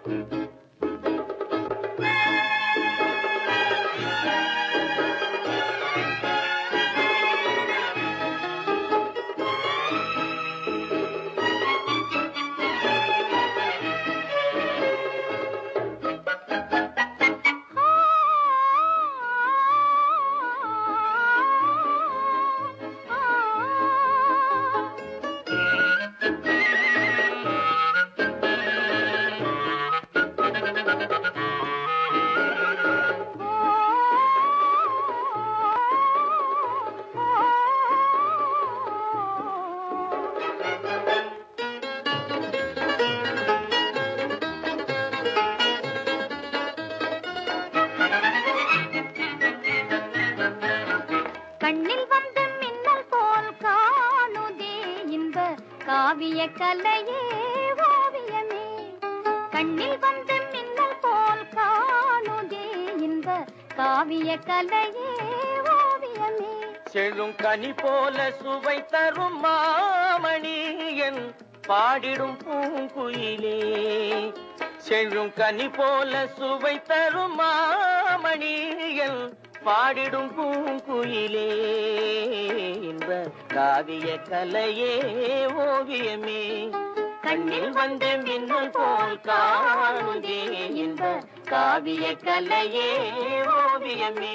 கண்ணில் வந்த மின்னல் போல் காணுதே இன்ப காவிய கலையே ஓவியமே கண்ணில் வந்த மின்னல் போல் காணுதே இன்ப காவிய கலையே ஓவியமே செழும் கனி போல சுவை தரும் மாமணி என் பாடிடும் பூங்குயிலே செழும் கனி போல சுவை தரும் மாமணி என் பாடிடும் பூங்குயிலே இன்ப காவிய கலையே ஓவியமே கண்ணில் வந்து மின்னல் போல் காணுதே இன்ப காவிய கலையே ஓவியமே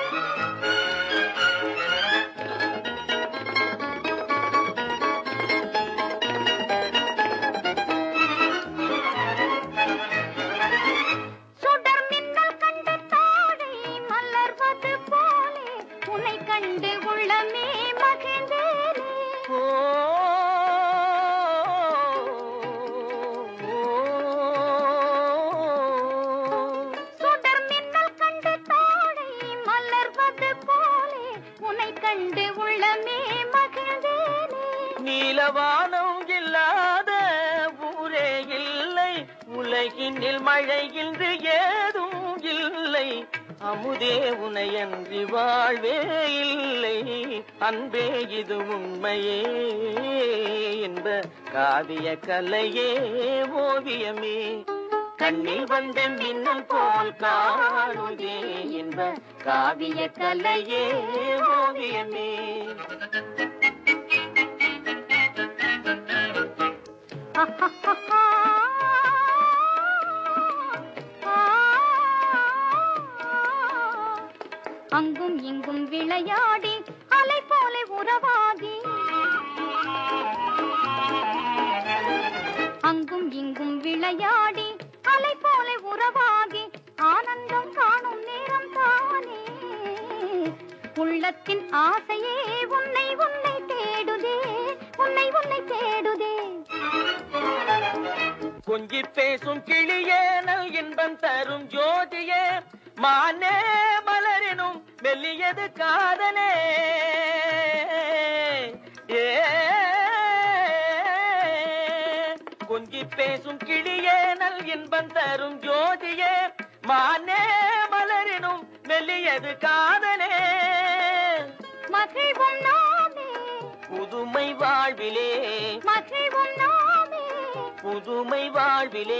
சுடர் மின்னல் கண்டு தாழை மலர்வது போலே உன்னை கண்டு உள்ளமே மகிழ்ந்தேனே ஓ சுடர் மின்னல் கண்டு தாழை மலர்வது போலே உன்னை கண்டு உள்ளமே மகிழ்ந்தேனே நீலவானம் இல்லாத ஊரே இல்லை உலகினில் மழை இன்று ஏதும் இல்லை அமுதே உனையன்றி வாழ்வே இல்லை அன்பே இது உண்மையே என்ப காவிய கலையே ஓவியமே கண்ணில் வந்த மின்னல் போல் காணுதே என்ப காவிய கலையே ஓவியமே அங்கும் இங்கும் விளையாடி அலை போல உறவாகி அங்கும் இங்கும் விளையாடி அலை போல உறவாகி ஆனந்தம் காணும் நேரம் தானே உள்ளத்தின் ஆசையே உன்னை உன்னை தேடுதே உன்னை உன்னை தேடுதே கொஞ்சி பேசும் கிளியே நல் இன்பம் தரும் ஜோதியே மானே மலரினும் மெல்லியது காதலே ஏ கொஞ்சி பேசும் கிளியே நல் இன்பம் தரும் ஜோதியே மானே மலரினும் மெல்லியது காதலே மகிழ்வும் நாமே புதுமை வாழ்விலே மகிழ்வும் நாமே புதுமை வாழ்விலே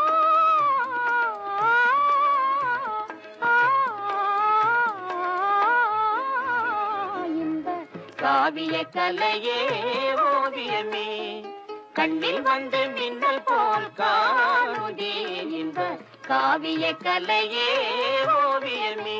இன்ப காவிய கலையே ஓவியமே கண்ணில் வந்து மின்னல் போல் காணுதே இன்ப காவிய கலையே ஓவியமே